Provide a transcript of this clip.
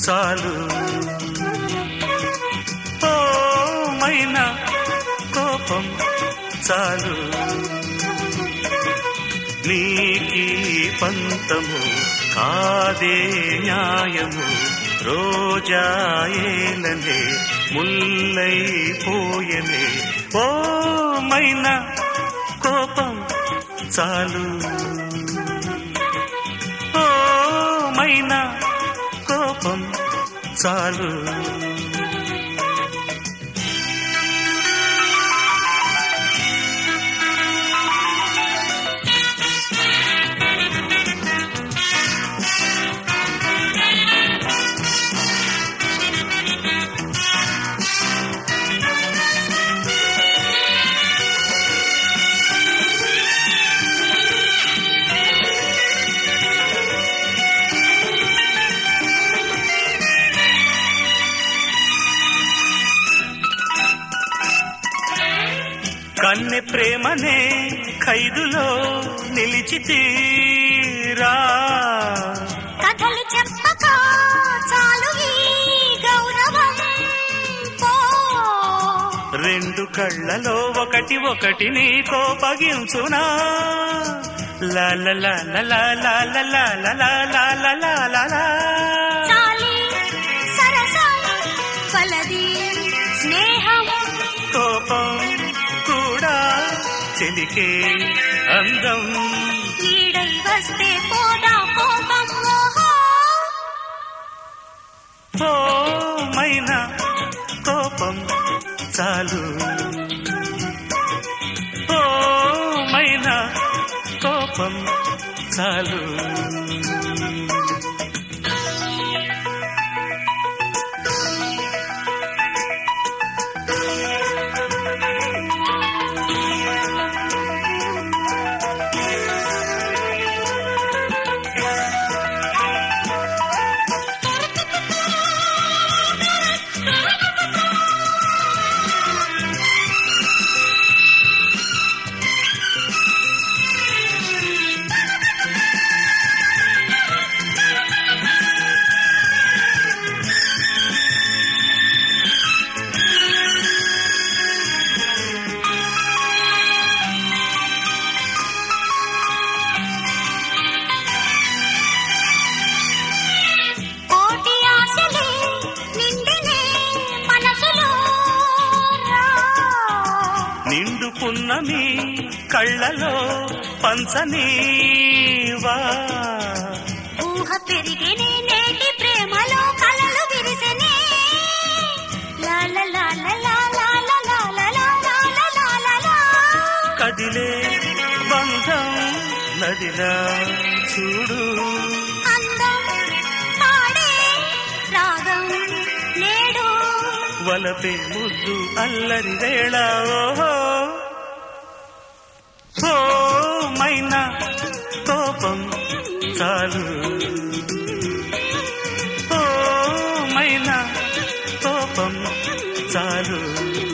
చాలు ఓ మైనా కోపం చాలు నీకీ పంతము కాదే న్యాయము రోజాయేలనే ముల్లై పోయనే ఓ మైనా కోపం చాలు ఓ మైనా కోపం చాలు కన్నె ప్రేమనే ఖైదులో నిలిచితీరా కథలు చెప్పక చాలు ఈ గౌరవం పో రెండు కళ్ళలో ఒకటి ఒకటి నీ కోపగించునా లాల లాల లాల లాల లాల లాల లాల చాలి సరసం వలది స్నేహం కోపం కూడా చెలికే అందం ఈడై వస్తే పోదా కోపం ఓహో ఓ మైనా కోపం చాలు ఓ మైనా కోపం చాలు కోటి ఆశలే నిండినే మనసులో రా. నిండుకున్న మీ కళ్ళలో పంచనీవా ఊహ పెరిగినే నేటి ప్రేమలో కలలు విరిసెనే లాల లాల లాల లాల లాల లాల లాల కదిలే బంధం నదిలా చూడు అందం పాడే రాగం నేడు వలపే ముద్దు అల్లరి వేళ ఓహో ఓ మైనా కోపం చాలు ఓ మైనా కోపం చాలు